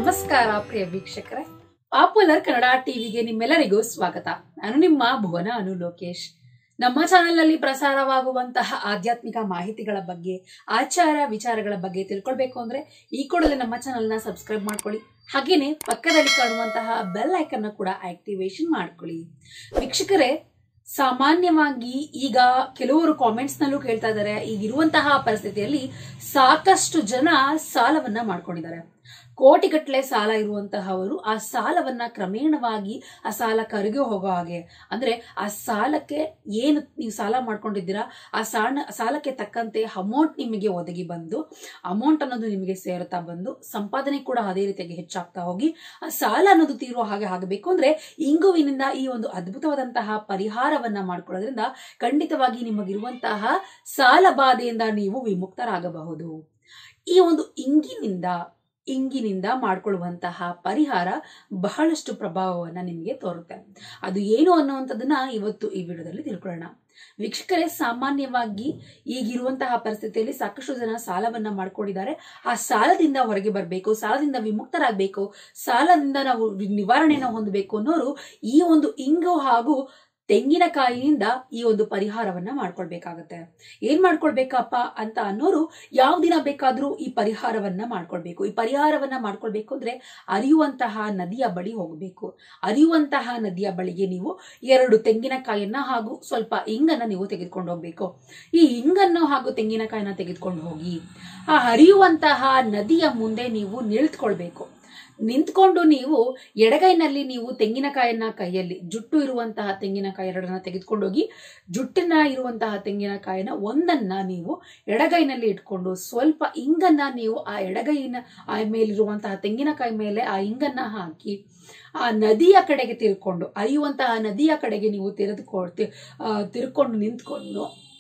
ನಮಸ್ಕಾರ ಪ್ರಿಯ ವೀಕ್ಷಕರೇ ಪಾಪ್ಯುಲರ್ ಕನ್ನಡ ಟಿವಿಗೆ ನಿಮ್ಮೆಲ್ಲರಿಗೂ ಸ್ವಾಗತ ನಾನು ನಿಮ್ಮ ಭುವನ ಅನು ಲೋಕೇಶ್ ನಮ್ಮ ಚಾನೆಲ್ನಲ್ಲಿ ಪ್ರಸಾರವಾಗುವಂತಹ ಆಧ್ಯಾತ್ಮಿಕ ಮಾಹಿತಿಗಳ ಬಗ್ಗೆ ಆಚಾರ ವಿಚಾರಗಳ ಬಗ್ಗೆ ತಿಳ್ಕೊಳ್ಬೇಕು ಅಂದ್ರೆ ಈ ಕೂಡಲೇ ನಮ್ಮ ಚಾನೆಲ್ನ ಸಬ್ಸ್ಕ್ರೈಬ್ ಮಾಡ್ಕೊಳ್ಳಿ ಹಾಗೇನೆ ಪಕ್ಕದಲ್ಲಿ ಕಾಣುವಂತಹ ಬೆಲ್ ಐಕನ್ ಕೂಡ ಆಕ್ಟಿವೇಶನ್ ಮಾಡ್ಕೊಳ್ಳಿ ವೀಕ್ಷಕರೇ ಸಾಮಾನ್ಯವಾಗಿ ಈಗ ಕೆಲವರು ಕಾಮೆಂಟ್ಸ್ ನಲ್ಲೂ ಕೇಳ್ತಾ ಇದ್ದಾರೆ ಈಗಿರುವಂತಹ ಪರಿಸ್ಥಿತಿಯಲ್ಲಿ ಸಾಕಷ್ಟು ಜನ ಸಾಲವನ್ನ ಮಾಡ್ಕೊಂಡಿದ್ದಾರೆ ಕೋಟಿಗಟ್ಟಲೆ ಸಾಲ ಇರುವಂತಹವರು ಆ ಸಾಲವನ್ನ ಕ್ರಮೇಣವಾಗಿ ಆ ಸಾಲ ಕರಗಿ ಹೋಗೋ ಹಾಗೆ ಅಂದ್ರೆ ಆ ಸಾಲಕ್ಕೆ ಏನು ನೀವು ಸಾಲ ಮಾಡ್ಕೊಂಡಿದ್ದೀರಾ ಆ ಸಾಲ ಸಾಲಕ್ಕೆ ತಕ್ಕಂತೆ ಅಮೌಂಟ್ ನಿಮಗೆ ಒದಗಿ ಬಂದು ಅಮೌಂಟ್ ಅನ್ನೋದು ನಿಮಗೆ ಸೇರುತ್ತಾ ಬಂದು ಸಂಪಾದನೆ ಕೂಡ ಅದೇ ರೀತಿಯಾಗಿ ಹೆಚ್ಚಾಗ್ತಾ ಹೋಗಿ ಆ ಸಾಲ ಅನ್ನೋದು ತೀರುವ ಹಾಗೆ ಆಗಬೇಕು ಅಂದ್ರೆ ಇಂಗುವಿನಿಂದ ಈ ಒಂದು ಅದ್ಭುತವಾದಂತಹ ಪರಿಹಾರವನ್ನ ಮಾಡ್ಕೊಳ್ಳೋದ್ರಿಂದ ಖಂಡಿತವಾಗಿ ನಿಮಗಿರುವಂತಹ ಸಾಲ ಬಾಧೆಯಿಂದ ನೀವು ವಿಮುಕ್ತರಾಗಬಹುದು ಈ ಒಂದು ಇಂಗಿನಿಂದ ಇಂಗಿನಿಂದ ಮಾಡ್ಕೊಳ್ಳುವಂತಹ ಪರಿಹಾರ ಬಹಳಷ್ಟು ಪ್ರಭಾವವನ್ನ ನಿಮಗೆ ತೋರುತ್ತೆ ಅದು ಏನು ಅನ್ನುವಂಥದ್ದನ್ನ ಇವತ್ತು ಈ ವಿಡಿಯೋದಲ್ಲಿ ತಿಳ್ಕೊಳ್ಳೋಣ ವೀಕ್ಷಕರೇ ಸಾಮಾನ್ಯವಾಗಿ ಈಗಿರುವಂತಹ ಪರಿಸ್ಥಿತಿಯಲ್ಲಿ ಸಾಕಷ್ಟು ಜನ ಸಾಲವನ್ನ ಮಾಡ್ಕೊಂಡಿದ್ದಾರೆ ಆ ಸಾಲದಿಂದ ಹೊರಗೆ ಬರಬೇಕು ಸಾಲದಿಂದ ವಿಮುಕ್ತರಾಗಬೇಕು ಸಾಲದಿಂದ ನಾವು ನಿವಾರಣೆನ ಹೊಂದಬೇಕು ಅನ್ನೋರು ಈ ಒಂದು ಇಂಗು ಹಾಗೂ ತೆಂಗಿನಕಾಯಿಯಿಂದ ಈ ಒಂದು ಪರಿಹಾರವನ್ನ ಮಾಡ್ಕೊಳ್ಬೇಕಾಗತ್ತೆ ಏನ್ ಮಾಡ್ಕೊಳ್ಬೇಕಪ್ಪ ಅಂತ ಅನ್ನೋರು ಯಾವ ದಿನ ಬೇಕಾದ್ರೂ ಈ ಪರಿಹಾರವನ್ನ ಮಾಡ್ಕೊಳ್ಬೇಕು ಈ ಪರಿಹಾರವನ್ನ ಮಾಡ್ಕೊಳ್ಬೇಕು ಅಂದ್ರೆ ಅರಿಯುವಂತಹ ನದಿಯ ಬಳಿ ಹೋಗಬೇಕು ಅರಿಯುವಂತಹ ನದಿಯ ಬಳಿಗೆ ನೀವು ಎರಡು ತೆಂಗಿನಕಾಯನ್ನ ಹಾಗೂ ಸ್ವಲ್ಪ ಇಂಗನ್ನ ನೀವು ತೆಗೆದುಕೊಂಡು ಹೋಗ್ಬೇಕು ಈ ಇಂಗನ್ನು ಹಾಗೂ ತೆಂಗಿನಕಾಯಿನ ತೆಗೆದುಕೊಂಡು ಹೋಗಿ ಆ ಹರಿಯುವಂತಹ ನದಿಯ ಮುಂದೆ ನೀವು ನಿಲ್ತ್ಕೊಳ್ಬೇಕು ನಿಂತ್ಕೊಂಡು ನೀವು ಎಡಗೈನಲ್ಲಿ ನೀವು ತೆಂಗಿನಕಾಯನ್ನ ಕೈಯಲ್ಲಿ ಜುಟ್ಟು ಇರುವಂತಹ ತೆಂಗಿನಕಾಯಿ ಎರಡನ್ನ ತೆಗೆದುಕೊಂಡೋಗಿ ಜುಟ್ಟಿನ ಇರುವಂತಹ ತೆಂಗಿನಕಾಯಿನ ಒಂದನ್ನ ನೀವು ಎಡಗೈನಲ್ಲಿ ಇಟ್ಕೊಂಡು ಸ್ವಲ್ಪ ಇಂಗನ್ನ ನೀವು ಆ ಎಡಗೈನ ಆ ಮೇಲಿರುವಂತಹ ತೆಂಗಿನಕಾಯಿ ಮೇಲೆ ಆ ಇಂಗನ್ನ ಹಾಕಿ ಆ ನದಿಯ ಕಡೆಗೆ ತಿರ್ಕೊಂಡು ಹರಿಯುವಂತಹ ನದಿಯ ಕಡೆಗೆ ನೀವು ತಿರೆದುಕೊ ತಿರ್ಕೊಂಡು ನಿಂತ್ಕೊಂಡು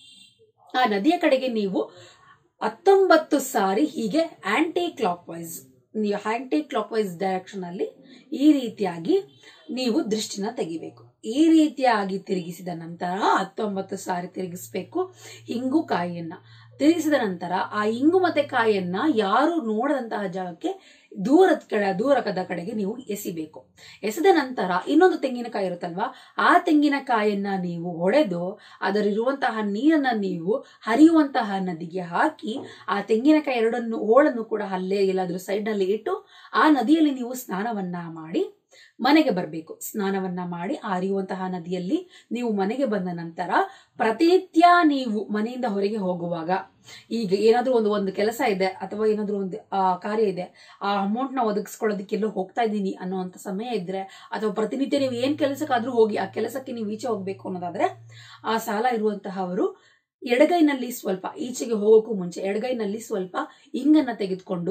ಆ ನದಿಯ ಕಡೆಗೆ ನೀವು ಹತ್ತೊಂಬತ್ತು ಸಾರಿ ಹೀಗೆ ಆಂಟಿ ಕ್ಲಾಕ್ ವೈಸ್ ನೀವು ಆಂಟಿ ಕ್ಲಾಕ್ ವೈಸ್ ಡೈರೆಕ್ಷನ್ ಅಲ್ಲಿ ಈ ರೀತಿಯಾಗಿ ನೀವು ದೃಷ್ಟಿನ ತೆಗಿಬೇಕು ಈ ರೀತಿಯಾಗಿ ತಿರುಗಿಸಿದ ನಂತರ ಹತ್ತೊಂಬತ್ತು ಸಾರಿ ತಿರುಗಿಸ್ಬೇಕು ಹಿಂಗು ಕಾಯಿಯನ್ನ ತಿರುಗಿಸಿದ ನಂತರ ಆ ಇಂಗು ಮತ್ತೆ ಕಾಯಿಯನ್ನ ಯಾರು ನೋಡದಂತಹ ಜಾಗಕ್ಕೆ ದೂರದ ಕಡೆ ದೂರಕದ ಕಡೆಗೆ ನೀವು ಎಸಿಬೇಕು ಎಸೆದ ನಂತರ ಇನ್ನೊಂದು ತೆಂಗಿನಕಾಯಿ ಇರುತ್ತಲ್ವಾ ಆ ತೆಂಗಿನಕಾಯನ್ನ ನೀವು ಹೊಡೆದು ಅದರಿರುವಂತಹ ನೀರನ್ನ ನೀವು ಹರಿಯುವಂತಹ ನದಿಗೆ ಹಾಕಿ ಆ ತೆಂಗಿನಕಾಯಿ ಎರಡನ್ನು ಹೋಳನ್ನು ಕೂಡ ಅಲ್ಲೇ ಎಲ್ಲಾದ್ರೂ ಸೈಡ್ ನಲ್ಲಿ ಇಟ್ಟು ಆ ನದಿಯಲ್ಲಿ ನೀವು ಸ್ನಾನವನ್ನ ಮಾಡಿ ಮನೆಗೆ ಬರಬೇಕು ಸ್ನಾನವನ್ನ ಮಾಡಿ ಆ ಹರಿಯುವಂತಹ ನದಿಯಲ್ಲಿ ನೀವು ಮನೆಗೆ ಬಂದ ನಂತರ ಪ್ರತಿನಿತ್ಯ ನೀವು ಮನೆಯಿಂದ ಹೊರಗೆ ಹೋಗುವಾಗ ಈಗ ಏನಾದ್ರೂ ಒಂದು ಒಂದು ಕೆಲಸ ಇದೆ ಅಥವಾ ಏನಾದ್ರೂ ಒಂದು ಆ ಕಾರ್ಯ ಇದೆ ಆ ಅಮೌಂಟ್ ನ ಒದಗಿಸ್ಕೊಳ್ಳೋದಕ್ಕೆ ಎಲ್ಲೋ ಹೋಗ್ತಾ ಇದ್ದೀನಿ ಅನ್ನೋಂಥ ಸಮಯ ಇದ್ರೆ ಅಥವಾ ಪ್ರತಿನಿತ್ಯ ನೀವು ಏನ್ ಕೆಲಸಕ್ಕಾದ್ರೂ ಹೋಗಿ ಆ ಕೆಲಸಕ್ಕೆ ನೀವು ಈಚೆ ಹೋಗ್ಬೇಕು ಅನ್ನೋದಾದ್ರೆ ಆ ಸಾಲ ಇರುವಂತಹವರು ಎಡಗೈನಲ್ಲಿ ಸ್ವಲ್ಪ ಈಚೆಗೆ ಹೋಗೋಕ್ಕೂ ಮುಂಚೆ ಎಡಗೈನಲ್ಲಿ ಸ್ವಲ್ಪ ಇಂಗನ್ನ ತೆಗೆದುಕೊಂಡು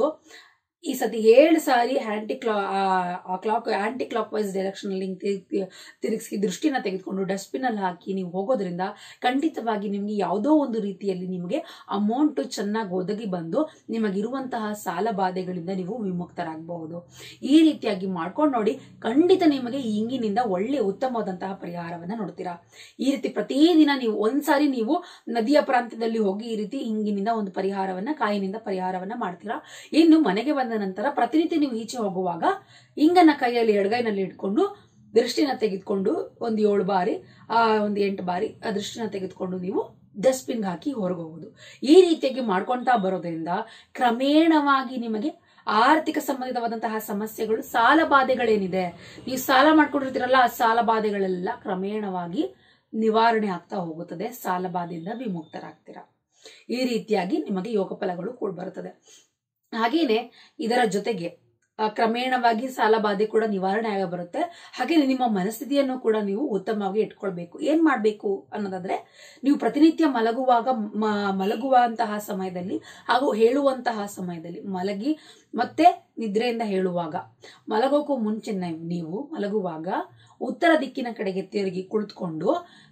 ಈ ಸತಿ ಏಳು ಸಾರಿ ಆಂಟಿ ಕ್ಲಾ clock anticlockwise direction ಅಲ್ಲಿ ತಿರುಗಿಸಿ ದೃಷ್ಟಿನ ತೆಗೆದುಕೊಂಡು ಡಸ್ಟ್ಬಿನ್ ಅಲ್ಲಿ ಹಾಕಿ ನೀವು ಹೋಗೋದ್ರಿಂದ ಖಂಡಿತವಾಗಿ ನಿಮ್ಗೆ ಯಾವುದೋ ಒಂದು ರೀತಿಯಲ್ಲಿ ನಿಮಗೆ ಅಮೌಂಟ್ ಚೆನ್ನಾಗಿ ಒದಗಿ ಬಂದು ನಿಮಗಿರುವಂತಹ ಸಾಲ ಬಾಧೆಗಳಿಂದ ನೀವು ವಿಮುಕ್ತರಾಗಬಹುದು ಈ ರೀತಿಯಾಗಿ ಮಾಡ್ಕೊಂಡು ನೋಡಿ ಖಂಡಿತ ನಿಮಗೆ ಈ ಇಂಗಿನಿಂದ ಒಳ್ಳೆ ಉತ್ತಮವಾದಂತಹ ಪರಿಹಾರವನ್ನ ನೋಡ್ತೀರಾ ಈ ರೀತಿ ಪ್ರತಿದಿನ ನೀವು ಒಂದ್ಸಾರಿ ನೀವು ನದಿಯ ಪ್ರಾಂತ್ಯದಲ್ಲಿ ಹೋಗಿ ಈ ರೀತಿ ಇಂಗಿನಿಂದ ಒಂದು ಪರಿಹಾರವನ್ನ ಕಾಯಿನಿಂದ ಪರಿಹಾರವನ್ನ ಮಾಡ್ತೀರಾ ಇನ್ನು ಮನೆಗೆ ಬಂದ ನಂತರ ಪ್ರತಿನಿತ್ಯ ನೀವು ಈಚೆ ಹೋಗುವಾಗ ಇಂಗನ್ನ ಕೈಯಲ್ಲಿ ಎಡಗೈನಲ್ಲಿ ಇಟ್ಕೊಂಡು ದೃಷ್ಟಿನ ತೆಗೆದುಕೊಂಡು ಒಂದು ಏಳು ಬಾರಿ ಆ ಒಂದು ಎಂಟು ಬಾರಿ ಆ ದೃಷ್ಟಿನ ತೆಗೆದುಕೊಂಡು ನೀವು ಡಸ್ಟ್ಬಿನ್ ಹಾಕಿ ಹೊರಗೆ ಹೋಗುದು ಈ ರೀತಿಯಾಗಿ ಮಾಡ್ಕೊಂತಾ ಬರೋದ್ರಿಂದ ಕ್ರಮೇಣವಾಗಿ ನಿಮಗೆ ಆರ್ಥಿಕ ಸಂಬಂಧಿತವಾದಂತಹ ಸಮಸ್ಯೆಗಳು ಸಾಲ ಬಾಧೆಗಳೇನಿದೆ ನೀವು ಸಾಲ ಮಾಡ್ಕೊಂಡಿರ್ತೀರಲ್ಲ ಆ ಸಾಲ ಬಾಧೆಗಳೆಲ್ಲ ಕ್ರಮೇಣವಾಗಿ ನಿವಾರಣೆ ಆಗ್ತಾ ಹೋಗುತ್ತದೆ ಸಾಲ ಬಾಧೆಯಿಂದ ವಿಮುಕ್ತರಾಗ್ತೀರಾ ಈ ರೀತಿಯಾಗಿ ನಿಮಗೆ ಯೋಗ ಫಲಗಳು ಕೂಡ ಬರುತ್ತದೆ ಹಾಗೇನೆ ಇದರ ಜೊತೆಗೆ ಕ್ರಮೇಣವಾಗಿ ಸಾಲ ಬಾಧೆ ಕೂಡ ನಿವಾರಣೆ ಆಗ ಬರುತ್ತೆ ಹಾಗೆ ನಿಮ್ಮ ಮನಸ್ಥಿತಿಯನ್ನು ಕೂಡ ನೀವು ಉತ್ತಮವಾಗಿ ಇಟ್ಕೊಳ್ಬೇಕು ಏನ್ ಮಾಡ್ಬೇಕು ಅನ್ನೋದಾದ್ರೆ ನೀವು ಪ್ರತಿನಿತ್ಯ ಮಲಗುವಾಗ ಮಲಗುವಂತಹ ಸಮಯದಲ್ಲಿ ಹಾಗೂ ಹೇಳುವಂತಹ ಸಮಯದಲ್ಲಿ ಮಲಗಿ ಮತ್ತೆ ನಿದ್ರೆಯಿಂದ ಹೇಳುವಾಗ ಮಲಗೋಕ್ಕೂ ಮುಂಚೆ ನೀವು ಮಲಗುವಾಗ ಉತ್ತರ ದಿಕ್ಕಿನ ಕಡೆಗೆ ತಿರುಗಿ ಕುಳಿತುಕೊಂಡು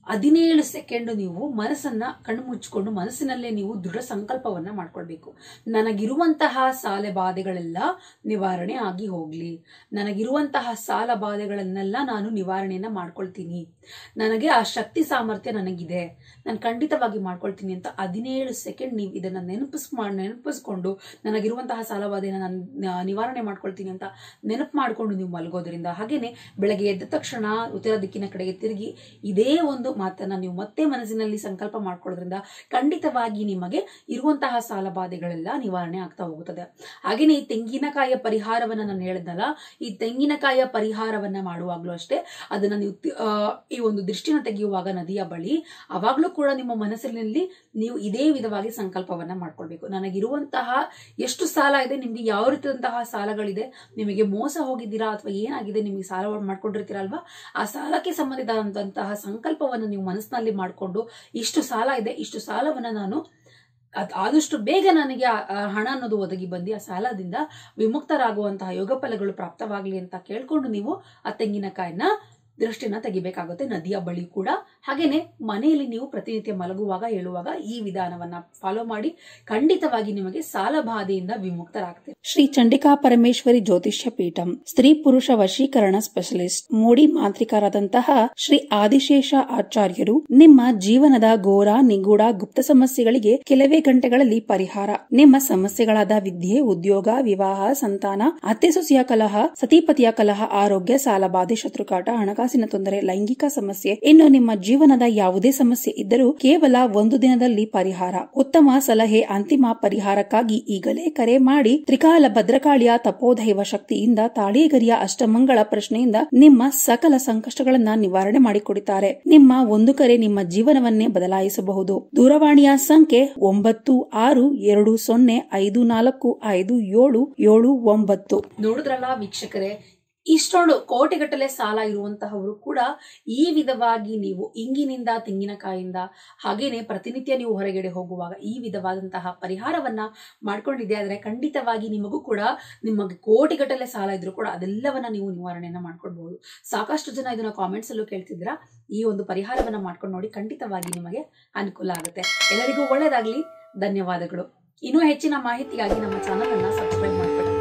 ಹದಿನೇಳು ಸೆಕೆಂಡ್ ನೀವು ಮನಸ್ಸನ್ನ ಕಣ್ಣು ಮುಚ್ಚಿಕೊಂಡು ಮನಸ್ಸಿನಲ್ಲೇ ನೀವು ದೃಢ ಸಂಕಲ್ಪವನ್ನ ಮಾಡ್ಕೊಳ್ಬೇಕು ನನಗಿರುವಂತಹ ಸಾಲ ಬಾಧೆಗಳೆಲ್ಲ ನಿವಾರಣೆ ಆಗಿ ಹೋಗ್ಲಿ ನನಗಿರುವಂತಹ ಸಾಲ ಬಾಧೆಗಳನ್ನೆಲ್ಲ ನಾನು ನಿವಾರಣೆಯನ್ನ ಮಾಡ್ಕೊಳ್ತೀನಿ ನನಗೆ ಆ ಶಕ್ತಿ ಸಾಮರ್ಥ್ಯ ನನಗಿದೆ ನಾನು ಖಂಡಿತವಾಗಿ ಮಾಡ್ಕೊಳ್ತೀನಿ ಅಂತ ಹದಿನೇಳು ಸೆಕೆಂಡ್ ನೀವು ಇದನ್ನ ನೆನಪಿಸ್ ಮಾಡಿ ನೆನಪಿಸ್ಕೊಂಡು ನನಗಿರುವಂತಹ ಸಾಲ ಬಾಧೆನ ನಾನು ನ- ನಿವಾರಣೆ ಮಾಡ್ಕೊಳ್ತೀನಿ ಅಂತ ನೆನಪು ಮಾಡ್ಕೊಂಡು ನೀವು ಮಲಗೋದ್ರಿಂದ ಹಾಗೇನೆ ಬೆಳಗ್ಗೆ ಎದ್ದ ತಕ್ಷಣ ಉತ್ತರ ದಿಕ್ಕಿನ ಕಡೆಗೆ ತಿರುಗಿ ಇದೇ ಒಂದು ಮಾತನ್ನ ನೀವು ಮತ್ತೆ ಮನಸ್ಸಿನಲ್ಲಿ ಸಂಕಲ್ಪ ಮಾಡ್ಕೊಳ್ಳೋದ್ರಿಂದ ಖಂಡಿತವಾಗಿ ನಿಮಗೆ ಇರುವಂತಹ ಸಾಲ ಬಾಧೆಗಳೆಲ್ಲ ನಿವಾರಣೆ ಆಗ್ತಾ ಹೋಗುತ್ತದೆ ಹಾಗೇನೆ ಈ ತೆಂಗಿನಕಾಯಿಯ ಪರಿಹಾರವನ್ನ ನಾನು ಹೇಳಿದ್ನಲ್ಲ ಈ ತೆಂಗಿನಕಾಯಿಯ ಪರಿಹಾರವನ್ನ ಮಾಡುವಾಗ್ಲೂ ಅಷ್ಟೇ ಅದನ್ನ ನೀವು ತಿ- ಆ, ಈ ಒಂದು ದೃಷ್ಟಿನ ತೆಗೆಯುವಾಗ ನದಿಯ ಬಳಿ ಅವಾಗ್ಲೂ ಕೂಡ ನಿಮ್ಮ ಮನಸ್ಸಿನಲ್ಲಿ ನೀವು ಇದೇ ವಿಧವಾಗಿ ಸಂಕಲ್ಪವನ್ನ ಮಾಡ್ಕೊಳ್ಬೇಕು ನನಗಿರುವಂತಹ ಎಷ್ಟು ಸಾಲ ಇದೆ ನಿಮ್ಗೆ ಯಾವ ರೀತಿಯಾದಂತಹ ಸಾಲಗಳಿದೆ ನಿಮಗೆ ಮೋಸ ಹೋಗಿದ್ದೀರಾ ಅಥವಾ ಏನಾಗಿದೆ ನಿಮಗೆ ಸಾಲ ಮಾಡ್ಕೊಂಡಿರ್ತೀರಲ್ವಾ ಆ ಸಾಲಕ್ಕೆ ಸಂಬಂಧಿಸಿದಂತಹ ಸಂಕಲ್ಪವನ್ನು ನೀವು ಮನಸ್ಸಿನಲ್ಲಿ ಮಾಡಿಕೊಂಡು ಇಷ್ಟು ಸಾಲ ಇದೆ ಇಷ್ಟು ಸಾಲವನ್ನ ನಾನು ಅದ್ ಆದಷ್ಟು ಬೇಗ ನನಗೆ ಆ- ಆ ಹಣ ಅನ್ನೋದು ಒದಗಿ ಬಂದು ಆ ಸಾಲದಿಂದ ವಿಮುಕ್ತರಾಗುವಂತಹ ಯೋಗ ಫಲಗಳು ಪ್ರಾಪ್ತವಾಗ್ಲಿ ಅಂತ ಕೇಳ್ಕೊಂಡು ನೀವು ಆ ತೆಂಗಿನಕಾಯಿನ ದೃಷ್ಟಿನ ತೆಗಿಬೇಕಾಗುತ್ತೆ ನದಿಯ ಬಳಿ ಕೂಡ ಹಾಗೇನೆ ಮನೆಯಲ್ಲಿ ನೀವು ಪ್ರತಿನಿತ್ಯ ಮಲಗುವಾಗ ಹೇಳುವಾಗ ಈ ವಿಧಾನವನ್ನ ಫಾಲೋ ಮಾಡಿ ಖಂಡಿತವಾಗಿ ನಿಮಗೆ ಸಾಲ ಬಾಧೆಯಿಂದ ವಿಮುಕ್ತರಾಗ್ತೀರಿ ಶ್ರೀ ಚಂಡಿಕಾ ಪರಮೇಶ್ವರಿ ಜ್ಯೋತಿಷ್ಯ ಪೀಠಂ ಸ್ತ್ರೀ ಪುರುಷ ವಶೀಕರಣ ಸ್ಪೆಷಲಿಸ್ಟ್ ಮೂಡಿ ಮಾಂತ್ರಿಕರಾದಂತಹ ಶ್ರೀ ಆದಿಶೇಷ ಆಚಾರ್ಯರು ನಿಮ್ಮ ಜೀವನದ ಘೋರ ನಿಗೂಢ ಗುಪ್ತ ಸಮಸ್ಯೆಗಳಿಗೆ ಕೆಲವೇ ಗಂಟೆಗಳಲ್ಲಿ ಪರಿಹಾರ ನಿಮ್ಮ ಸಮಸ್ಯೆಗಳಾದ ವಿದ್ಯೆ ಉದ್ಯೋಗ ವಿವಾಹ ಸಂತಾನ ಅತ್ತೆ ಸೊಸೆಯ ಕಲಹ ಸತಿಪತಿಯ ಕಲಹ ಆರೋಗ್ಯ ಸಾಲಬಾಧೆ ಶತ್ರುಕಾಟ ಹಣಕಾಸಿನ ತೊಂದರೆ ಲೈಂಗಿಕ ಸಮಸ್ಯೆ ಇನ್ನು ನಿಮ್ಮ ಜೀವನದ ಯಾವುದೇ ಸಮಸ್ಯೆ ಇದ್ದರೂ ಕೇವಲ ಒಂದು ದಿನದಲ್ಲಿ ಪರಿಹಾರ ಉತ್ತಮ ಸಲಹೆ ಅಂತಿಮ ಪರಿಹಾರಕ್ಕಾಗಿ ಈಗಲೇ ಕರೆ ಮಾಡಿ ತ್ರಿಕಾಲ ಭದ್ರಕಾಳಿಯ ತಪೋದೈವ ಶಕ್ತಿಯಿಂದ ತಾಳೇಗರಿಯ ಅಷ್ಟಮಂಗಳ ಪ್ರಶ್ನೆಯಿಂದ ನಿಮ್ಮ ಸಕಲ ಸಂಕಷ್ಟಗಳನ್ನ ನಿವಾರಣೆ ಮಾಡಿಕೊಡುತ್ತಾರೆ ನಿಮ್ಮ ಒಂದು ಕರೆ ನಿಮ್ಮ ಜೀವನವನ್ನೇ ಬದಲಾಯಿಸಬಹುದು ದೂರವಾಣಿಯ ಸಂಖ್ಯೆ ಒಂಬತ್ತು ಆರು ಎರಡು ಸೊನ್ನೆ ಐದು ನಾಲ್ಕು ಐದು ಏಳು ಏಳು ಒಂಬತ್ತು ನೋಡಿದ್ರಲ್ಲ ವೀಕ್ಷಕರೇ ಇಷ್ಟೊಂದು ಕೋಟಿಗಟ್ಟಲೆ ಸಾಲ ಇರುವಂತಹವರು ಕೂಡ ಈ ವಿಧವಾಗಿ ನೀವು ಇಂಗಿನಿಂದ ತೆಂಗಿನಕಾಯಿಂದ ಹಾಗೇನೆ ಪ್ರತಿನಿತ್ಯ ನೀವು ಹೊರಗಡೆ ಹೋಗುವಾಗ ಈ ವಿಧವಾದಂತಹ ಪರಿಹಾರವನ್ನ ಮಾಡ್ಕೊಂಡಿದ್ದೆ ಆದ್ರೆ ಖಂಡಿತವಾಗಿ ನಿಮಗೂ ಕೂಡ ನಿಮಗೆ ಕೋಟಿಗಟ್ಟಲೆ ಸಾಲ ಇದ್ರೂ ಕೂಡ ಅದೆಲ್ಲವನ್ನ ನೀವು ನಿವಾರಣೆಯನ್ನ ಮಾಡ್ಕೊಳ್ಬಹುದು ಸಾಕಷ್ಟು ಜನ ಇದನ್ನ ಕಾಮೆಂಟ್ಸ್ ಅಲ್ಲೂ ಕೇಳ್ತಿದ್ದೀರಾ ಈ ಒಂದು ಪರಿಹಾರವನ್ನ ಮಾಡ್ಕೊಂಡು ನೋಡಿ ಖಂಡಿತವಾಗಿ ನಿಮಗೆ ಅನುಕೂಲ ಆಗುತ್ತೆ ಎಲ್ಲರಿಗೂ ಒಳ್ಳೇದಾಗ್ಲಿ ಧನ್ಯವಾದಗಳು ಇನ್ನೂ ಹೆಚ್ಚಿನ ಮಾಹಿತಿಗಾಗಿ ನಮ್ಮ ಚಾನಲ್ ಅನ್ನ ಸಬ್ಸ್ಕ್ರೈಬ್ ಮಾಡ್ಕೊಳ್ಳಿ